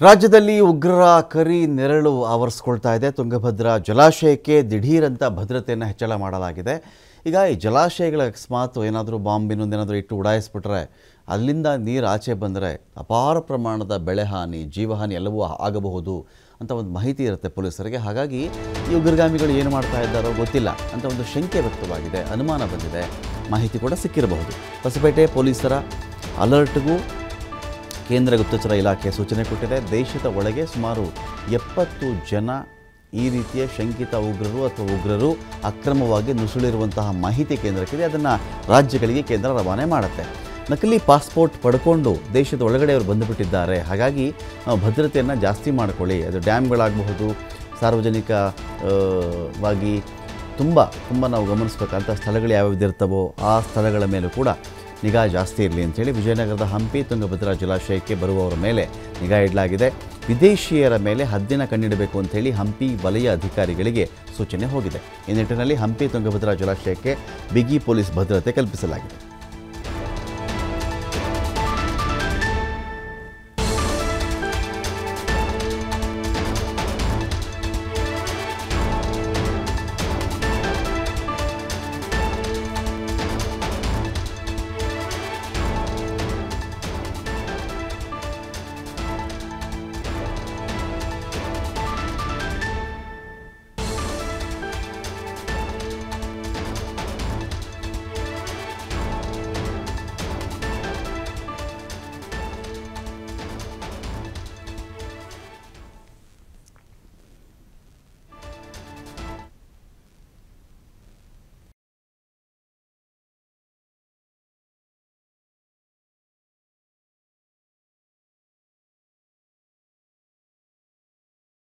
ರಾಜ್ಯದಲ್ಲಿ ಉಗ್ರರ ಕರಿ ನೆರಳು ಆವರಿಸ್ಕೊಳ್ತಾ ಇದೆ ತುಂಗಭದ್ರಾ ಜಲಾಶಯಕ್ಕೆ ದಿಢೀರಂತ ಭದ್ರತೆಯನ್ನು ಹೆಚ್ಚಳ ಮಾಡಲಾಗಿದೆ ಈಗ ಈ ಜಲಾಶಯಗಳ ಅಕಸ್ಮಾತ್ ಏನಾದರೂ ಬಾಂಬ್ ಇನ್ನೊಂದೇನಾದರೂ ಇಟ್ಟು ಉಡಾಯಿಸ್ಬಿಟ್ರೆ ಅಲ್ಲಿಂದ ನೀರು ಆಚೆ ಬಂದರೆ ಅಪಾರ ಪ್ರಮಾಣದ ಬೆಳೆ ಹಾನಿ ಜೀವಹಾನಿ ಎಲ್ಲವೂ ಆಗಬಹುದು ಅಂತ ಒಂದು ಮಾಹಿತಿ ಇರುತ್ತೆ ಪೊಲೀಸರಿಗೆ ಹಾಗಾಗಿ ಈ ಉಗ್ರಗಾಮಿಗಳು ಏನು ಮಾಡ್ತಾ ಇದ್ದಾರೋ ಗೊತ್ತಿಲ್ಲ ಅಂತ ಒಂದು ಶಂಕೆ ವ್ಯಕ್ತವಾಗಿದೆ ಅನುಮಾನ ಬಂದಿದೆ ಮಾಹಿತಿ ಕೂಡ ಸಿಕ್ಕಿರಬಹುದು ಹೊಸಪೇಟೆ ಪೊಲೀಸರ ಅಲರ್ಟ್ಗೂ ಕೇಂದ್ರ ಗುಪ್ತಚರ ಇಲಾಖೆ ಸೂಚನೆ ಕೊಟ್ಟಿದೆ ದೇಶದ ಒಳಗೆ ಸುಮಾರು ಎಪ್ಪತ್ತು ಜನ ಈ ರೀತಿಯ ಶಂಕಿತ ಉಗ್ರರು ಅಥವಾ ಉಗ್ರರು ಅಕ್ರಮವಾಗಿ ನುಸುಳಿರುವಂತಹ ಮಾಹಿತಿ ಕೇಂದ್ರಕ್ಕಿದೆ ಅದನ್ನು ರಾಜ್ಯಗಳಿಗೆ ಕೇಂದ್ರ ರವಾನೆ ಮಾಡುತ್ತೆ ನಕಲಿ ಪಾಸ್ಪೋರ್ಟ್ ಪಡ್ಕೊಂಡು ದೇಶದ ಒಳಗಡೆ ಅವರು ಬಂದುಬಿಟ್ಟಿದ್ದಾರೆ ಹಾಗಾಗಿ ನಾವು ಭದ್ರತೆಯನ್ನು ಜಾಸ್ತಿ ಮಾಡ್ಕೊಳ್ಳಿ ಅದು ಡ್ಯಾಮ್ಗಳಾಗಬಹುದು ಸಾರ್ವಜನಿಕ ಆ, ವಾಗಿ ತುಂಬ ತುಂಬ ನಾವು ಗಮನಿಸ್ಬೇಕಂತ ಸ್ಥಳಗಳು ಯಾವ್ಯಾವ್ದು ಇರ್ತವೋ ಆ ಸ್ಥಳಗಳ ಮೇಲೂ ಕೂಡ ನಿಗಾ ಜಾಸ್ತಿ ಇರಲಿ ಅಂತೇಳಿ ವಿಜಯನಗರದ ಹಂಪಿ ತುಂಗಭದ್ರಾ ಜಲಾಶಯಕ್ಕೆ ಬರುವವರ ಮೇಲೆ ನಿಗಾ ಇಡಲಾಗಿದೆ ವಿದೇಶಿಯರ ಮೇಲೆ ಹದ್ದಿನ ಕಣ್ಣಿಡಬೇಕು ಅಂತೇಳಿ ಹಂಪಿ ವಲಯ ಅಧಿಕಾರಿಗಳಿಗೆ ಸೂಚನೆ ಹೋಗಿದೆ ಈ ನಿಟ್ಟಿನಲ್ಲಿ ಹಂಪಿ ತುಂಗಭದ್ರಾ ಜಲಾಶಯಕ್ಕೆ ಬಿಗಿ ಪೊಲೀಸ್ ಭದ್ರತೆ ಕಲ್ಪಿಸಲಾಗಿದೆ